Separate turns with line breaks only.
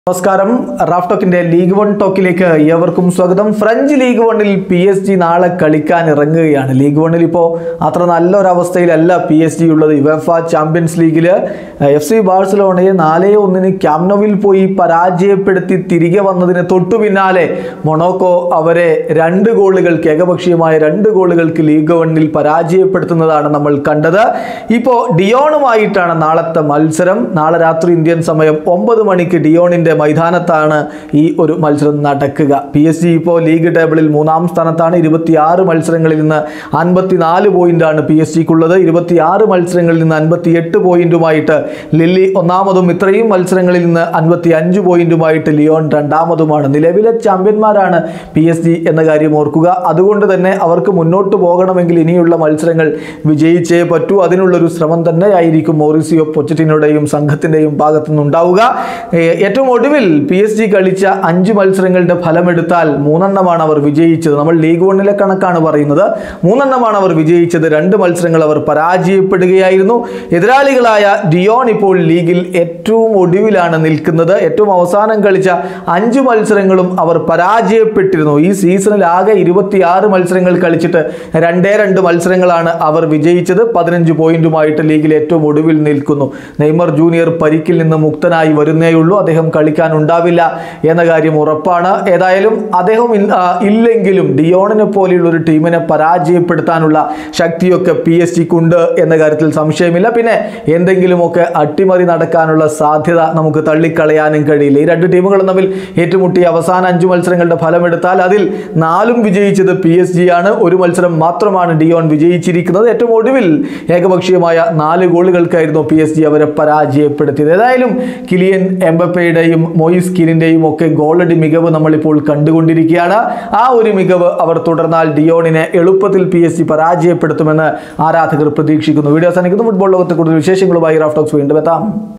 നമസ്കാരം റാഫ് ടോക്കിന്റെ ലീഗ് വൺ ടോക്കിലേക്ക് ഏവർക്കും സ്വാഗതം ഫ്രഞ്ച് ലീഗ് വണ്ണിൽ പി എസ് ജി നാളെ കളിക്കാൻ ഇറങ്ങുകയാണ് ലീഗ് വണ്ണിൽ ഇപ്പോൾ അത്ര നല്ലൊരവസ്ഥയിലല്ല പി എസ് ജി ഉള്ളത് യുവഫ ചാമ്പ്യൻസ് ലീഗിൽ എഫ് സി ബാഴ്സലോണയെ നാലേ ഒന്നിന് ക്യാമ്നോവിൽ പോയി പരാജയപ്പെടുത്തി തിരികെ വന്നതിന് തൊട്ടു പിന്നാലെ മൊണോക്കോ അവരെ രണ്ട് ഗോളുകൾക്ക് ഏകപക്ഷീയമായ രണ്ട് ഗോളുകൾക്ക് ലീഗ് വണ്ണിൽ പരാജയപ്പെടുത്തുന്നതാണ് നമ്മൾ കണ്ടത് ഇപ്പോൾ ഡിയോണുമായിട്ടാണ് നാളത്തെ മത്സരം നാളെ രാത്രി ഇന്ത്യൻ സമയം ഒമ്പത് മണിക്ക് ഡിയോണിന്റെ മൈതാനത്താണ് ഈ ഒരു മത്സരം നടക്കുക പി എസ് ജി ഇപ്പോൾ ലീഗ് ടേബിളിൽ മൂന്നാം സ്ഥാനത്താണ് ഇരുപത്തിയാറ് മത്സരങ്ങളിൽ നിന്ന് അൻപത്തിനാല് പോയിന്റാണ് പി എസ് ജിക്കുള്ളത് ഇരുപത്തിയാറ് മത്സരങ്ങളിൽ നിന്ന് അൻപത്തിയെട്ട് പോയിന്റുമായിട്ട് ലില്ലി ഒന്നാമതും ഇത്രയും മത്സരങ്ങളിൽ നിന്ന് അൻപത്തി അഞ്ച് പോയിന്റുമായിട്ട് ലിയോൺ രണ്ടാമതുമാണ് നിലവിലെ ചാമ്പ്യന്മാരാണ് പി എസ് ജി എന്ന കാര്യം ഓർക്കുക അതുകൊണ്ട് തന്നെ അവർക്ക് മുന്നോട്ട് പോകണമെങ്കിൽ ഇനിയുള്ള മത്സരങ്ങൾ വിജയിച്ചേ പറ്റൂ അതിനുള്ളൊരു ശ്രമം തന്നെയായിരിക്കും മോറിസിയോ പൊച്ചറ്റിനുടെയും സംഘത്തിൻ്റെയും ഭാഗത്തുനിന്നുണ്ടാവുക ഏ- ഏറ്റവും ഒടുവിൽ പി എസ് ജി കളിച്ച അഞ്ച് മത്സരങ്ങളുടെ ഫലമെടുത്താൽ മൂന്നെണ്ണമാണ് അവർ വിജയിച്ചത് നമ്മൾ ലീഗ് വണ്ണിലെ കണക്കാണ് പറയുന്നത് മൂന്നെണ്ണമാണ് അവർ വിജയിച്ചത് രണ്ട് മത്സരങ്ങൾ അവർ പരാജയപ്പെടുകയായിരുന്നു എതിരാളികളായ ഡിയോൺ ഇപ്പോൾ ലീഗിൽ ഏറ്റവും ഒടുവിലാണ് നിൽക്കുന്നത് ഏറ്റവും അവസാനം കളിച്ച അഞ്ച് മത്സരങ്ങളും അവർ പരാജയപ്പെട്ടിരുന്നു ഈ സീസണിൽ ആകെ ഇരുപത്തിയാറ് മത്സരങ്ങൾ കളിച്ചിട്ട് രണ്ടേ രണ്ട് മത്സരങ്ങളാണ് അവർ വിജയിച്ചത് പതിനഞ്ച് പോയിന്റുമായിട്ട് ലീഗിൽ ഏറ്റവും ഒടുവിൽ നിൽക്കുന്നു നെയ്മർ ജൂനിയർ പരിക്കിൽ നിന്ന് മുക്തനായി വരുന്നേയുള്ളൂ അദ്ദേഹം കളിക്കാൻ ഉണ്ടാവില്ല എന്ന കാര്യം ഉറപ്പാണ് ഏതായാലും അദ്ദേഹം ഇൻ- ആ, ഇല്ലെങ്കിലും ഡിയോണിനെ പോലെയുള്ള ഒരു ടീമിനെ പരാജയപ്പെടുത്താനുള്ള ശക്തിയൊക്കെ പി എസ് ജിക്കുണ്ട് എന്ന കാര്യത്തിൽ സംശയമില്ല പിന്നെ എന്തെങ്കിലുമൊക്കെ അട്ടിമറി നടക്കാനുള്ള സാധ്യത നമുക്ക് തള്ളിക്കളയാനും കഴിയില്ല ഈ രണ്ട് ടീമുകളും തമ്മിൽ ഏറ്റുമുട്ടിയ അവസാന അഞ്ച് മത്സരങ്ങളുടെ ഫലമെടുത്താൽ അതിൽ നാലും വിജയിച്ചത് പി എസ് ജി ആണ് ഒരു മത്സരം മാത്രമാണ് ഡിയോൺ വിജയിച്ചിരിക്കുന്നത് ഏറ്റവും ഒടുവിൽ ഏകപക്ഷീയമായ നാല് ഗോളുകൾക്കായിരുന്നു പി എസ് ജി അവരെ പരാജയപ്പെടുത്തിയത് ഏതായാലും കിലിയൻ എംബപ്പയുടെയും മോയിസ് കിലിന്റെയും ഒക്കെ ഗോളടി മികവ് നമ്മളിപ്പോൾ കണ്ടുകൊണ്ടിരിക്കുകയാണ് ആ ഒരു മികവ് അവർ തുടർന്നാൽ ഡിയോണിനെ എളുപ്പത്തിൽ പി എസ് ജി പരാജയപ്പെടുത്തുമെന്ന് ആരാധകർ പ്രതീക്ഷിക്കുന്നു വീഡിയോ അവസാനിക്കുന്നു ഫുട്ബോൾ ലോകത്തെ കൂടുതൽ വിശേഷങ്ങളുമായി റാഫ്റ്റോക്സ് വീണ്ടും എത്താം